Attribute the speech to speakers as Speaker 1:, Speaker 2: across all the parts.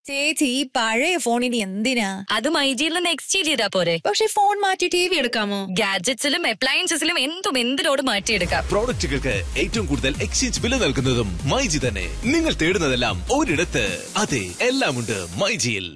Speaker 1: ചേച്ചി ഈ പഴയ ഫോണിന് എന്തിനാ
Speaker 2: അത് മൈജിയിൽ നിന്ന് എക്സ്ചേഞ്ച് ചെയ്താ പോരെ
Speaker 1: പക്ഷെ ഫോൺ മാറ്റി ടി വി എടുക്കാമോ
Speaker 2: ഗാഡ്ജറ്റ്സിലും അപ്ലയൻസസിലും എന്തും എന്തിനോട് മാറ്റിയെടുക്കാം
Speaker 3: പ്രോഡക്റ്റുകൾക്ക് ഏറ്റവും കൂടുതൽ എക്സ്ചേഞ്ച് വില നൽകുന്നതും മൈജി തന്നെ നിങ്ങൾ തേടുന്നതെല്ലാം ഒരിടത്ത് അതെ എല്ലാമുണ്ട് മൈജിയിൽ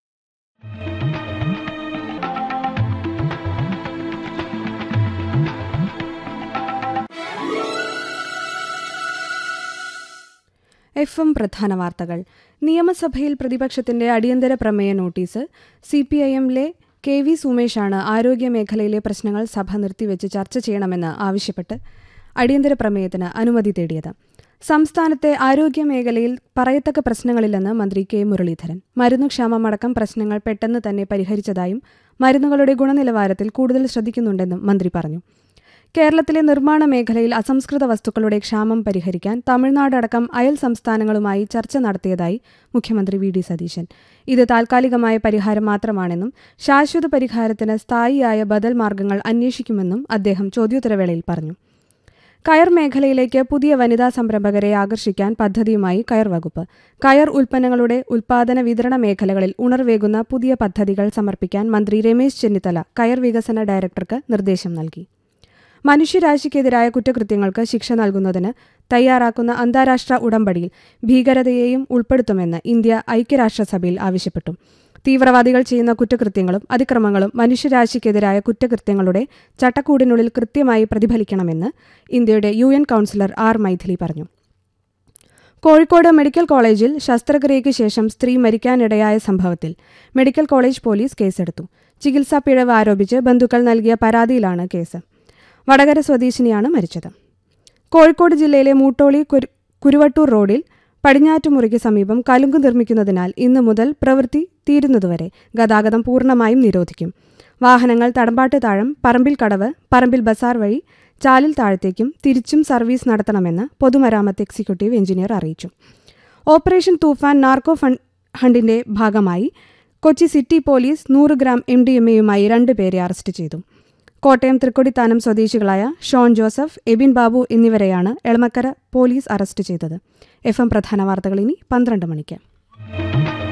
Speaker 4: എഫ് എം പ്രധാന വാർത്തകൾ നിയമസഭയിൽ പ്രതിപക്ഷത്തിന്റെ അടിയന്തര പ്രമേയ നോട്ടീസ് സി പി ഐ എമ്മിലെ കെ വി സുമേഷാണ് ആരോഗ്യ മേഖലയിലെ പ്രശ്നങ്ങൾ സഭ നിർത്തിവെച്ച് ചർച്ച ചെയ്യണമെന്ന് ആവശ്യപ്പെട്ട് അടിയന്തര പ്രമേയത്തിന് അനുമതി തേടിയത് സംസ്ഥാനത്തെ ആരോഗ്യ മേഖലയിൽ പറയത്തക്ക പ്രശ്നങ്ങളില്ലെന്ന് മന്ത്രി കെ മുരളീധരൻ മരുന്നുക്ഷാമമടക്കം പ്രശ്നങ്ങൾ പെട്ടെന്ന് തന്നെ പരിഹരിച്ചതായും മരുന്നുകളുടെ ഗുണനിലവാരത്തിൽ കൂടുതൽ ശ്രദ്ധിക്കുന്നുണ്ടെന്നും മന്ത്രി പറഞ്ഞു കേരളത്തിലെ നിർമ്മാണ മേഖലയിൽ അസംസ്കൃത വസ്തുക്കളുടെ ക്ഷാമം പരിഹരിക്കാൻ തമിഴ്നാടടക്കം അയൽ സംസ്ഥാനങ്ങളുമായി ചർച്ച നടത്തിയതായി മുഖ്യമന്ത്രി വി ഡി സതീശൻ ഇത് താൽക്കാലികമായ പരിഹാരം മാത്രമാണെന്നും ശാശ്വത പരിഹാരത്തിന് സ്ഥായിയായ ബദൽ മാർഗങ്ങൾ അന്വേഷിക്കുമെന്നും അദ്ദേഹം ചോദ്യോത്തരവേളയിൽ പറഞ്ഞു കയർ മേഖലയിലേക്ക് പുതിയ വനിതാ സംരംഭകരെ ആകർഷിക്കാൻ പദ്ധതിയുമായി കയർ വകുപ്പ് കയർ ഉൽപ്പന്നങ്ങളുടെ ഉൽപാദന വിതരണ മേഖലകളിൽ ഉണർവേകുന്ന പുതിയ പദ്ധതികൾ സമർപ്പിക്കാൻ മന്ത്രി രമേശ് ചെന്നിത്തല കയർ വികസന ഡയറക്ടർക്ക് നിർദ്ദേശം നൽകി മനുഷ്യരാശിക്കെതിരായ കുറ്റകൃത്യങ്ങൾക്ക് ശിക്ഷ നൽകുന്നതിന് തയ്യാറാക്കുന്ന അന്താരാഷ്ട്ര ഉടമ്പടിയിൽ ഭീകരതയെയും ഉൾപ്പെടുത്തുമെന്ന് ഇന്ത്യ ഐക്യരാഷ്ട്രസഭയിൽ ആവശ്യപ്പെട്ടു തീവ്രവാദികൾ ചെയ്യുന്ന കുറ്റകൃത്യങ്ങളും അതിക്രമങ്ങളും മനുഷ്യരാശിക്കെതിരായ കുറ്റകൃത്യങ്ങളുടെ ചട്ടക്കൂടിനുള്ളിൽ കൃത്യമായി പ്രതിഫലിക്കണമെന്ന് ഇന്ത്യയുടെ U N councillor R Maithili പറഞ്ഞു കോഴിക്കോട് മെഡിക്കൽ കോളേജിൽ ശസ്ത്രക്രിയയ്ക്ക് ശേഷം സ്ത്രീ മരിക്കാനിടയായ സംഭവത്തിൽ മെഡിക്കൽ കോളേജ് പോലീസ് കേസെടുത്തു ചികിത്സാ പിഴവ് ആരോപിച്ച് ബന്ധുക്കൾ നൽകിയ പരാതിയിലാണ് കേസ് വടകര സ്വദേശിനിയാണ് മരിച്ചത് കോഴിക്കോട് ജില്ലയിലെ മൂട്ടോളി കുരു- കുരുവട്ടൂർ റോഡിൽ പടിഞ്ഞാറ്റുമുറിക്ക് സമീപം കലുങ്ക് നിർമ്മിക്കുന്നതിനാൽ ഇന്നു മുതൽ പ്രവൃത്തി തീരുന്നതുവരെ ഗതാഗതം പൂർണ്ണമായും നിരോധിക്കും വാഹനങ്ങൾ തടമ്പാട്ട് താഴം പറമ്പിൽ കടവ് പറമ്പിൽ ബസാർ വഴി ചാലിൽ താഴത്തേക്കും തിരിച്ചും സർവീസ് നടത്തണമെന്ന് പൊതുമരാമത്ത് എക്സിക്യൂട്ടീവ് എഞ്ചിനീയർ അറിയിച്ചു ഓപ്പറേഷൻ തൂഫാൻ നാർക്കോ ഫണ്ട് ഹണ്ടിന്റെ ഭാഗമായി കൊച്ചി സിറ്റി പോലീസ് നൂറ് ഗ്രാം എം ഡി എം എയുമായി രണ്ടുപേരെ അറസ്റ്റ് ചെയ്തു കോട്ടയം തൃക്കൊടിത്താനം സ്വദേശികളായ ഷോൺ ജോസഫ് എബിൻ ബാബു എന്നിവരെയാണ് എളമക്കര പോലീസ് അറസ്റ്റ് ചെയ്തത് എഫ് എം പ്രധാന വാർത്തകൾ ഇനി പന്ത്രണ്ട് മണിക്ക്